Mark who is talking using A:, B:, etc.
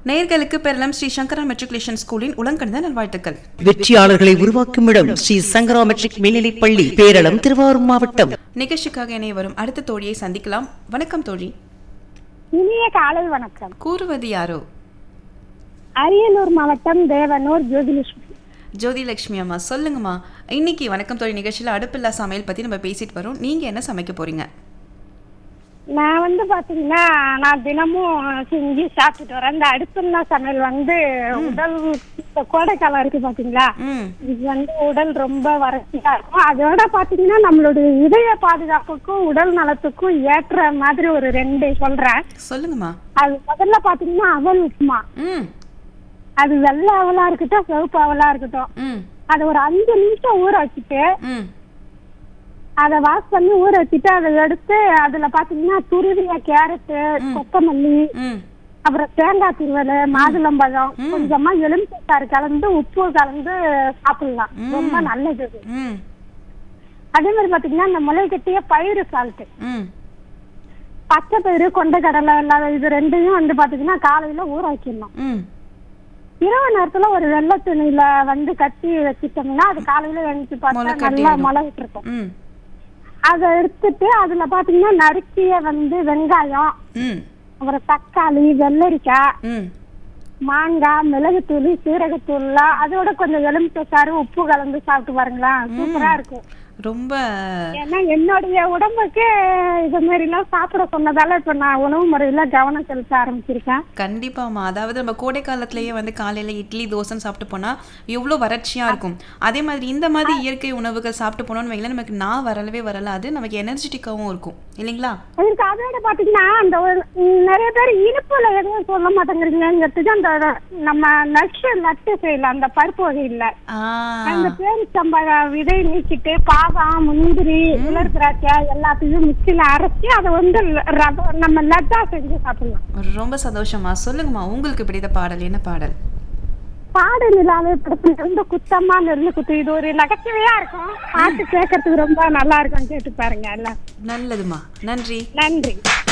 A: நேர்களுக்கு பெறலாம் ஸ்ரீ சங்கரா மெட்ரிகுலேஷன் ஸ்கூலின் உலங்கணிந்த நல்வாழ்த்துக்கள்
B: வெற்றியாளர்களை உருவாக்கும் இடம் ஸ்ரீ சங்கரா மெட்ரிக் மேல்நிலைப் பள்ளி பேரளம் திருவாரூர் மாவட்டம்
A: நிகழ்ச்சிக்காக இணைய வரும் அடுத்த தோழியை சந்திக்கலாம் வணக்கம் தோழி
C: இனிய காலை வணக்கம்
A: கூறுவது யாரோ
C: அரியலூர் மாவட்டம் தேவனூர் ஜோதிலட்சுமி
A: ஜோதி லட்சுமி அம்மா சொல்லுங்கம்மா இன்னைக்கு வணக்கம் தோழி நிகழ்ச்சியில் அடுப்பில்லா சமையல் பத்தி நம்ம பேசிட்டு வரோம் நீங்க என்ன சமைக்க போறீங்க
C: நான் வந்து பாத்தீங்கன்னா நான் தினமும் செஞ்சு சாப்பிட்டுட்டு வரேன் இந்த அடுப்புள்ள சமையல் வந்து உடல் இப்ப கோடைக்காலம் இருக்கு பாத்தீங்களா
A: ம்
C: இது வந்து உடல் ரொம்ப வறட்சியா இருக்கும் அதோட பாத்தீங்கன்னா நம்மளுடைய இதய பாதுகாப்புக்கும் உடல் நலத்துக்கும் ஏற்ற மாதிரி ஒரு ரெண்டு சொல்றேன்
A: சொல்லுங்கம்மா
C: அது முதல்ல பாத்தீங்கன்னா அவல் உப்புமா
A: ம்
C: அது வெள்ளை அவலா இருக்கட்டும் சிவப்பு அவலா இருக்கட்டும்
A: ம்
C: அதை ஒரு அஞ்சு நிமிஷம் ஊற வச்சுட்டு
A: ம்
C: அதை வாஷ் பண்ணி ஊற வச்சுட்டு அதை எடுத்து அதுல பாத்தீங்கன்னா துருவிய கேரட்டு கொத்தமல்லி
A: ம்
C: அப்புறம் தேங்காய் திருவல் மாதுளம்பழம் கொஞ்சமா எலுமிச்சைக்காரு கலந்து உப்பு கலந்து சாப்பிடலாம் ரொம்ப நல்லது இது.
A: ம்
C: அதே மாதிரி பாத்தீங்கன்னா இந்த முளை கட்டிய பயிறு சால்ட்
A: ம்
C: பச்சை பயிறு கொண்டை கடலை எல்லாம் இது ரெண்டையும் வந்து பாத்தீங்கன்னா காலையில ஊற வைக்கணும்
A: ம்
C: இரவு நேரத்துல ஒரு வெள்ளை துணியில வந்து கட்டி வச்சுட்டோம்னா அது காலையில எழுந்து
A: முளை
C: பார்த்தா நல்லா
A: கட்டிடும்.
C: முளை விட்டுருக்கும்
A: ம்
C: அதை எடுத்துட்டு அதுல பாத்தீங்கன்னா நறுக்கிய வந்து வெங்காயம்
A: ம்
C: அப்புறம் தக்காளி வெள்ளரிக்காய்
A: ம்
C: மாங்காய் மிளகுத்தூள் சீரகத்தூள்லாம் அதோட கொஞ்சம் எலுமிச்சை சாறு உப்பு கலந்து சாப்பிட்டு பாருங்களேன் சூப்பரா இருக்கும்
A: ரொம்ப
C: ஏன்னா என்னுடைய உடம்புக்கு இது மாதிரி எல்லாம் சாப்பிட சொன்னதால இப்ப நான் உணவு முறையில கவனம் செலுத்த ஆரம்பிச்சிருக்கேன்
A: கண்டிப்பாம்மா அதாவது நம்ம கோடை காலத்திலேயே வந்து காலையில இட்லி தோசைன்னு சாப்பிட்டு போனா எவ்வளோ வறட்சியா இருக்கும் அதே மாதிரி இந்த மாதிரி இயற்கை உணவுகள் சாப்பிட்டு போனோம்னு வைங்களேன் நமக்கு நான் வரலவே வரலாது நமக்கு எனர்ஜெட்டிக்காவும் இருக்கும் இல்லைங்களா
C: அதுக்கு அதோட பாத்தீங்கன்னா அந்த ஒரு ம், நிறைய பேர் இனிப்புல எதுவும் சொல்ல மாட்டேங்கிறீங்கிறதுக்கு அந்த நம்ம நட்ஸ் நட்டு செய்யல அந்த பருப்பு வகை இல்ல
A: ஆ
C: அந்த பேரிச்சம்பழ விதை நீக்கிட்டு பாதாம் முந்திரி உலர் திராட்சை எல்லாத்தையும் மிக்சியில அரைச்சி அதை வந்து ல- ரவ- நம்ம லட்டா செஞ்சு சாப்பிடலாம்
A: ரொம்ப சந்தோஷமா சொல்லுங்கம்மா உங்களுக்கு பிடித்த பாடல் என்ன பாடல்
C: பாடு நிலாவே படத்துல இருந்து குத்தமா நெல்லு குத்து இது ஒரு நகைச்சுவையா இருக்கும் பாட்டு கேட்கறதுக்கு ரொம்ப நல்லா இருக்கும் கேட்டு பாருங்க எல்லாம்
A: நல்லதுமா நன்றி
C: நன்றி